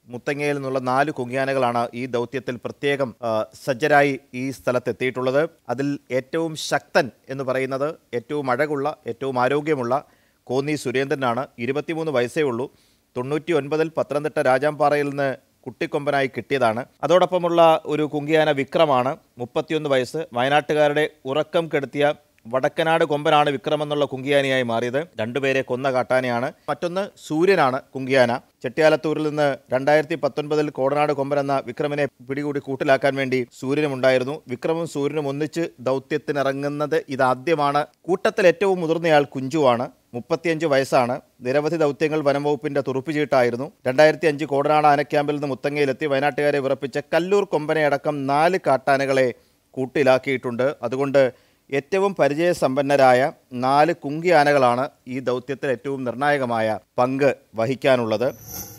മുത്തങ്ങയിൽ നിന്നുള്ള നാല് കുങ്കിയാനകളാണ് ഈ ദൗത്യത്തിൽ പ്രത്യേകം ആ, സജ്ജരായി ഈ സ്ഥലത്തെത്തിയിട്ടുള്ളത് അതിൽ ഏറ്റവും ശക്തൻ എന്ന് പറയുന്നത് ഏറ്റവും അഴകുള്ള ഏറ്റവും ആരോഗ്യമുള്ള കോന്നി സുരേന്ദ്രനാണ് ഇരുപത്തിമൂന്ന് വയസ്സേ ഉള്ളൂ തൊണ്ണൂറ്റി ഒൻപതിൽ പത്തനംതിട്ട രാജാംപാറയിൽ നിന്ന് കുട്ടിക്കൊമ്പനായി കിട്ടിയതാണ് അതോടൊപ്പമുള്ള ഒരു കുങ്കിയാന വിക്രമാണ് മുപ്പത്തിയൊന്ന് വയസ്സ് വയനാട്ടുകാരുടെ ഉറക്കം കെടുത്തിയ വടക്കനാട് കൊമ്പനാണ് വിക്രം എന്നുള്ള കുങ്കിയാനയായി മാറിയത് രണ്ടുപേരെ കൊന്ന കാട്ടാനയാണ് മറ്റൊന്ന് സൂര്യനാണ് കുങ്കിയാന ചെട്ടിയാലത്തൂരിൽ നിന്ന് രണ്ടായിരത്തി പത്തൊൻപതിൽ കോടനാട് കൊമ്പൻ എന്ന വിക്രമിനെ പിടികൂടി കൂട്ടിലാക്കാൻ വേണ്ടി സൂര്യനും ഉണ്ടായിരുന്നു വിക്രമും സൂര്യനും ഒന്നിച്ച് ദൗത്യത്തിനിറങ്ങുന്നത് ഇതാദ്യമാണ് കൂട്ടത്തിൽ ഏറ്റവും മുതിർന്നയാൾ കുഞ്ചുവാണ് മുപ്പത്തിയഞ്ച് വയസ്സാണ് നിരവധി ദൗത്യങ്ങൾ വനംവകുപ്പിന്റെ തുറുപ്പുചീട്ടായിരുന്നു രണ്ടായിരത്തി അഞ്ച് കോടനാട് ആനക്യാമ്പിൽ നിന്ന് മുത്തങ്ങയിലെത്തി വയനാട്ടുകാരെ വിറപ്പിച്ച കല്ലൂർ കൊമ്പനയടക്കം നാല് കാട്ടാനകളെ കൂട്ടിലാക്കിയിട്ടുണ്ട് അതുകൊണ്ട് ഏറ്റവും പരിചയസമ്പന്നരായ നാല് കുങ്കി ആനകളാണ് ഈ ദൗത്യത്തിൽ ഏറ്റവും നിർണായകമായ പങ്ക് വഹിക്കാനുള്ളത്